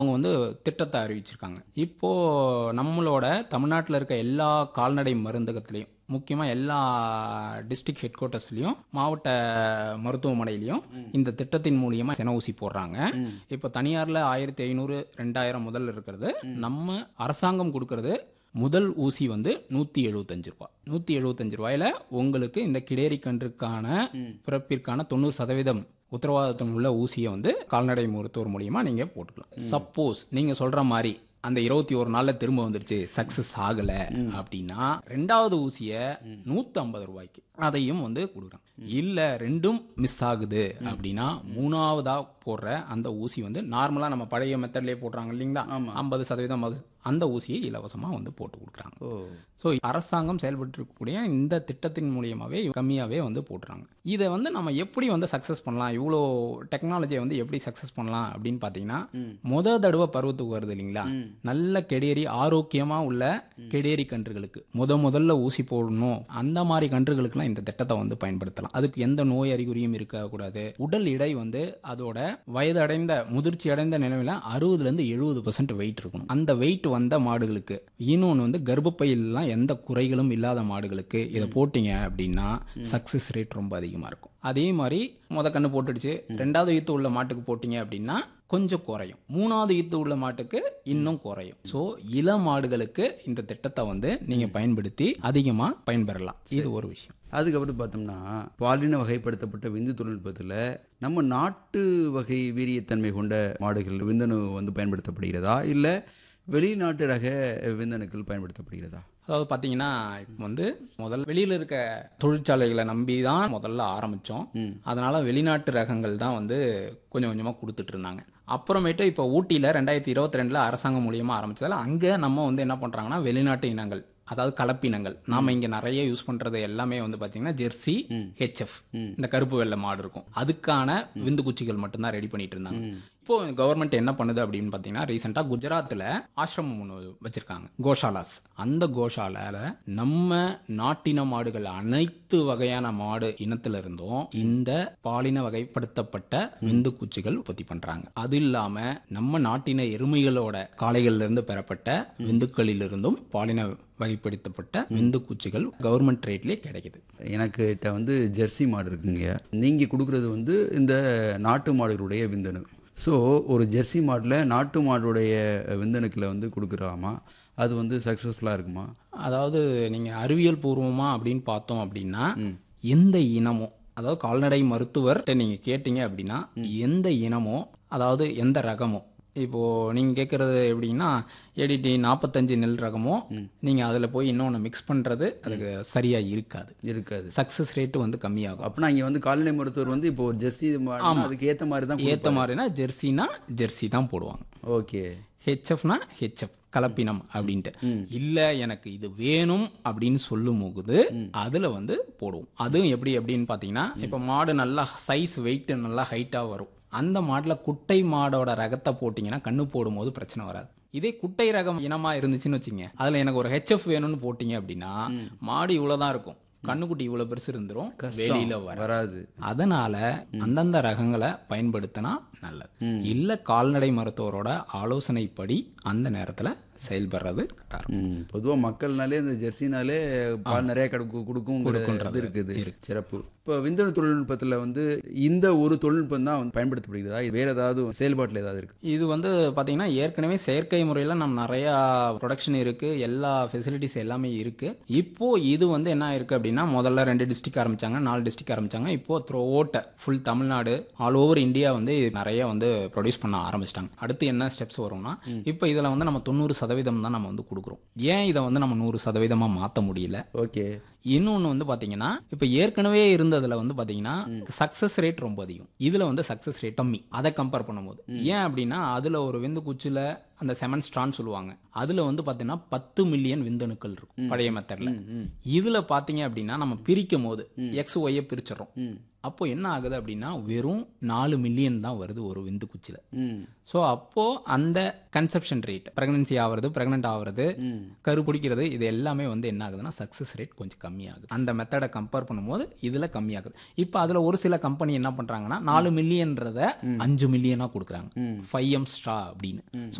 அவங்க வந்து திட்டத்தை அறிவிச்சிருக்காங்க இப்போ நம்மளோட தமிழ்நாட்டில் இருக்க எல்லா கால்நடை மருந்தகத்திலையும் முக்கியமாக எல்லா டிஸ்ட்ரிக்ட் ஹெட் குவார்ட்டர்ஸ்லையும் மாவட்ட மருத்துவமனையிலையும் இந்த திட்டத்தின் மூலியமாக சென ஊசி போடுறாங்க இப்போ தனியாரில் ஆயிரத்தி ஐநூறு ரெண்டாயிரம் முதல்ல இருக்கிறது நம்ம அரசாங்கம் கொடுக்கறது முதல் ஊசி வந்து நூற்றி எழுபத்தஞ்சு ரூபா நூற்றி எழுபத்தஞ்சு ரூபாயில உங்களுக்கு இந்த கிடேரி கன்றுக்கான பிறப்பிற்கான தொண்ணூறு சதவீதம் உத்தரவாதத்தம் உள்ள ஊசியை வந்து கால்நடை மருத்துவர் மூலியமா நீங்க போட்டுக்கலாம் சப்போஸ் நீங்க சொல்ற மாதிரி அந்த இருபத்தி ஒரு நாள்ல திரும்ப வந்துருச்சு சக்சஸ் ஆகல அப்படின்னா ரெண்டாவது ஊசிய நூத்தி ஐம்பது ரூபாய்க்கு அதையும் வந்து கொடுக்குறாங்க இல்ல ரெண்டும் மிஸ் ஆகுது அப்படின்னா மூணாவதா போடுற அந்த ஊசி வந்து நார்மலா நம்ம பழைய மெத்தட்லயே போடுறாங்க இல்லைங்களா ஐம்பது சதவீதம் அது- அந்த ஊசியை இலவசமா வந்து போட்டு கொடுக்குறாங்க ஓ ஸோ அரசாங்கம் செயல்பட்டு இருக்கக்கூடிய இந்த திட்டத்தின் மூலியமாவே கம்மியாவே வந்து போட்டுறாங்க இதை வந்து நம்ம எப்படி வந்து சக்ஸஸ் பண்ணலாம் இவ்வளோ டெக்னாலஜியை வந்து எப்படி சக்ஸஸ் பண்ணலாம் அப்படின்னு பார்த்தீங்கன்னா முத தடவை பருவத்துக்கு வருது இல்லைங்களா நல்ல கெடேரி ஆரோக்கியமா உள்ள கெடேரி கன்றுகளுக்கு முத முதல்ல ஊசி போடணும் அந்த மாதிரி கன்றுகளுக்குலாம் இந்த திட்டத்தை வந்து பயன்படுத்தலாம் அதுக்கு எந்த நோய் அறிகுறியும் இருக்கக்கூடாது உடல் எடை வந்து அதோட வயது அடைந்த முதிர்ச்சி அடைந்த நிலையில அறுபதுல இருந்து எழுபது பர்சன்ட் வெயிட் இருக்கணும் அந்த வெயிட் வந்த மாடுகளுக்கு இன்னொன்று வந்து கர்ப்பப்பையிலாம் எந்த குறைகளும் இல்லாத மாடுகளுக்கு இதை போட்டீங்க அப்படின்னா சக்சஸ் ரேட் ரொம்ப அதிகமாக இருக்கும் அதே மாதிரி முத கண்ணு போட்டுடுச்சு ரெண்டாவது ஈத்து உள்ள மாட்டுக்கு போட்டீங்க அப்படின்னா கொஞ்சம் குறையும் மூணாவது ஈத்து உள்ள மாட்டுக்கு இன்னும் குறையும் ஸோ இள மாடுகளுக்கு இந்த திட்டத்தை வந்து நீங்க பயன்படுத்தி அதிகமாக பயன்பெறலாம் இது ஒரு விஷயம் அதுக்கப்புறம் பார்த்தோம்னா பாலின வகைப்படுத்தப்பட்ட விந்து தொழில்நுட்பத்தில் நம்ம நாட்டு வகை வீரியத்தன்மை கொண்ட மாடுகள் விந்தணு வந்து பயன்படுத்தப்படுகிறதா இல்லை வெளிநாட்டு ரக விந்தணுக்கள் பயன்படுத்தப்படுகிறதா அதாவது பார்த்தீங்கன்னா இப்போ வந்து முதல் வெளியில் இருக்க தொழிற்சாலைகளை நம்பி தான் முதல்ல ஆரம்பித்தோம் அதனால வெளிநாட்டு ரகங்கள் தான் வந்து கொஞ்சம் கொஞ்சமாக கொடுத்துட்டு இருந்தாங்க அப்புறமேட்டு இப்போ ஊட்டியில் ரெண்டாயிரத்தி இருபத்தி ரெண்டில் அரசாங்கம் மூலியமாக ஆரம்பிச்சதால அங்கே நம்ம வந்து என்ன பண்ணுறாங்கன்னா வெளிநாட்டு இனங்கள் அதாவது கலப்பினங்கள் நாம இங்க நிறைய யூஸ் பண்றது எல்லாமே வந்து பாத்தீங்கன்னா ஜெர்சி ஹெச்எஃப் இந்த கருப்பு வெள்ளை மாடு இருக்கும் அதுக்கான விந்து குச்சிகள் மட்டும்தான் ரெடி பண்ணிட்டு இருந்தாங்க இப்போ கவர்மெண்ட் என்ன பண்ணுது அப்படின்னு பாத்தீங்கன்னா ரீசெண்டா குஜராத்ல ஆசிரமம் ஒன்று வச்சிருக்காங்க கோஷாலாஸ் அந்த கோஷாலால நம்ம நாட்டின மாடுகள் அனைத்து வகையான மாடு இனத்துல இருந்தும் இந்த பாலின வகைப்படுத்தப்பட்ட விந்து குச்சிகள் உற்பத்தி பண்றாங்க அது இல்லாம நம்ம நாட்டின எருமைகளோட காளைகள்ல இருந்து பெறப்பட்ட விந்துக்களிலிருந்தும் பாலின வகைப்படுத்தப்பட்ட விந்து குச்சிகள் கவர்மெண்ட் ரேட்லயே கிடைக்குது எனக்கு கிட்ட வந்து ஜெர்சி மாடு இருக்குங்க நீங்கள் கொடுக்குறது வந்து இந்த நாட்டு மாடுகளுடைய விந்தணு ஸோ ஒரு ஜெர்சி மாடில் நாட்டு மாடுடைய விந்தணுக்களை வந்து கொடுக்குறாமா அது வந்து சக்ஸஸ்ஃபுல்லாக இருக்குமா அதாவது நீங்க அறிவியல் பூர்வமா அப்படின்னு பார்த்தோம் அப்படின்னா எந்த இனமோ அதாவது கால்நடை மருத்துவர்கிட்ட நீங்க கேட்டீங்க அப்படின்னா எந்த இனமோ அதாவது எந்த ரகமோ இப்போ நீங்க கேட்கறது எப்படின்னா ஏடிடி நாற்பத்தஞ்சு நெல் ரகமோ நீங்க அதுல போய் இன்னொன்று மிக்ஸ் பண்றது அதுக்கு சரியா இருக்காது இருக்காது சக்சஸ் ரேட்டு வந்து கம்மியாகும் அப்படின்னா இங்கே வந்து கால்நடை மருத்துவர் வந்து இப்போ ஒரு ஜெர்சி மாடுனா அதுக்கு ஏற்ற மாதிரி தான் ஏத்த மாதிரினா ஜெர்சினா ஜெர்சி தான் போடுவாங்க ஓகே ஹெச்எஃப்னா ஹெச்எஃப் கலப்பினம் அப்படின்ட்டு இல்ல எனக்கு இது வேணும் அப்படின்னு சொல்லும் போது அதுல வந்து போடுவோம் அதுவும் எப்படி அப்படின்னு பாத்தீங்கன்னா இப்ப மாடு நல்லா சைஸ் வெயிட் நல்லா ஹைட்டா வரும் அந்த மாடுல குட்டை மாடோட ரகத்தை போட்டீங்கன்னா கண்ணு போடும்போது பிரச்சனை வராது இதே குட்டை ரகம் இனமா இருந்துச்சுன்னு வச்சுங்க அதுல எனக்கு ஒரு ஹெச்எஃப் வேணும்னு போட்டீங்க அப்படின்னா மாடு இவ்வளவுதான் இருக்கும் கண்ணுக்குட்டி இவ்வளவு பெருசு இருந்துரும் வெளியில வர வராது அதனால அந்தந்த ரகங்களை பயன்படுத்தினா நல்லது இல்ல கால்நடை மருத்துவரோட ஆலோசனைப்படி அந்த நேரத்துல செயல்படுறது correct ஆ இருக்கும். பொதுவாக மக்கள்னாலே இந்த ஜெர்சினாலே பால் நிறைய கொடுக்கும் கொடுக்கும் இருக்குது சிறப்பு இப்போ விந்தணு தொழில்நுட்பத்தில் வந்து இந்த ஒரு தொழில்நுட்பம் தான் வந்து பயன்படுத்தப்படுகிறதா இது வேற ஏதாவது செயல்பாட்டில் ஏதாவது இருக்கு இது வந்து பாத்தீங்கன்னா ஏற்கனவே செயற்கை முறையில நம்ம நிறைய ப்ரொடக்ஷன் இருக்கு எல்லா ஃபெசிலிட்டிஸ் எல்லாமே இருக்கு இப்போ இது வந்து என்ன இருக்கு அப்படின்னா முதல்ல ரெண்டு டிஸ்ட்ரிக்ட் ஆரம்பிச்சாங்க நாலு டிஸ்ட்ரிக்ட் ஆரம்பிச்சாங்க இப்போ through full Tamil Nadu all over India வந்து இது நிறைய வந்து ப்ரொடியூஸ் பண்ண ஆரம்பிச்சிட்டாங்க அடுத்து என்ன ஸ்டெப்ஸ் வரும்னா இப்போ இதுல வந்து நம்ம தொண்ணூறு சதவீதம் தான் நம்ம வந்து கொடுக்குறோம் ஏன் இதை வந்து நம்ம நூறு சதவீதமா மாத்த முடியல ஓகே இன்னொன்னு வந்து பாத்தீங்கன்னா இப்ப ஏற்கனவே இருந்ததுல வந்து பாத்தீங்கன்னா சக்சஸ் ரேட் ரொம்ப அதிகம் இதுல வந்து சக்சஸ் ரேட் கம்மி அதை கம்பேர் பண்ணும்போது ஏன் அப்படின்னா அதுல ஒரு விந்து குச்சில அந்த செமன் ஸ்ட்ரான் சொல்லுவாங்க அதுல வந்து பாத்தீங்கன்னா பத்து மில்லியன் விந்தணுக்கள் இருக்கும் பழைய மெத்தட்ல இதுல பாத்தீங்க அப்படின்னா நம்ம பிரிக்கும் போது எக்ஸ் ஒய்யை பிரிச்சிடறோம் அப்போ என்ன ஆகுது அப்படின்னா வெறும் நாலு மில்லியன் தான் வருது ஒரு விந்து குச்சில ம் ஸோ அப்போ அந்த கன்செப்ஷன் ரேட் பிரெக்னன்சி ஆகிறது பிரெக்னென்ட் ஆகிறது கரு பிடிக்கிறது இது எல்லாமே வந்து என்ன ஆகுதுன்னா சக்சஸ் ரேட் கொஞ்சம் கம்மி கம்மியாகுது அந்த மெத்தடை கம்பேர் பண்ணும்போது இதுல கம்மியாகுது இப்போ அதுல ஒரு சில கம்பெனி என்ன பண்றாங்கன்னா நாலு மில்லியன்றத அஞ்சு மில்லியனா கொடுக்குறாங்க ஃபைவ் எம் ஸ்ட்ரா அப்படின்னு